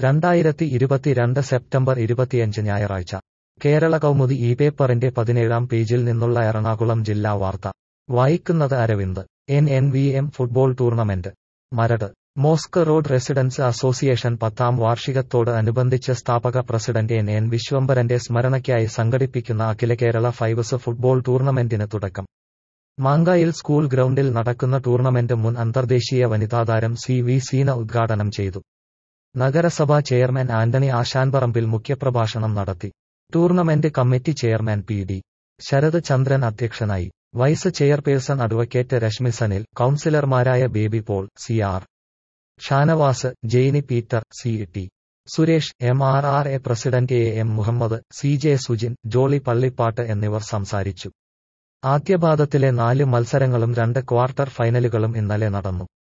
രണ്ടായിരത്തി ഇരുപത്തിരണ്ട് സെപ്റ്റംബർ ഇരുപത്തിയഞ്ച് ഞായറാഴ്ച കേരള കൗമുദി ഈ പേപ്പറിന്റെ പതിനേഴാം പേജിൽ നിന്നുള്ള എറണാകുളം ജില്ലാ വാർത്ത വായിക്കുന്നത് Aravind N N V M football tournament Maradu mosque road residence association പത്താം വാർഷികത്തോട് അനുബന്ധിച്ച് സ്ഥാപക പ്രസിഡന്റ് എൻ എൻ വിശ്വംഭരന്റെ സ്മരണയ്ക്കായി സംഘടിപ്പിക്കുന്ന അഖില കേരള ഫൈവ്സ് ഫുട്ബോൾ ടൂർണമെന്റിന് തുടക്കം മാങ്കായിൽ സ്കൂൾ ഗ്രൗണ്ടിൽ നടക്കുന്ന ടൂർണമെന്റ് മുൻ അന്തർദേശീയ വനിതാതാരം സി വി സീന ഉദ്ഘാടനം ചെയ്തു നഗരസഭാ ചെയർമാൻ ആന്റണി ആശാൻപറമ്പിൽ മുഖ്യപ്രഭാഷണം നടത്തി tournament committee chairman P D Sarath Chandran അധ്യക്ഷനായി vice chairperson advocate Reshmi Sanil കൌൺസിലർമാരായ Baby Paul C R Shanavas Jaini Peter C T Suresh M R R A president A M Muhammad C J Sujin Jolly Pallippattu എന്നിവർ സംസാരിച്ചു ആദ്യപാദത്തിലെ നാല് മത്സരങ്ങളും രണ്ട് ക്വാർട്ടർ ഫൈനലുകളും ഇന്നലെ നടന്നു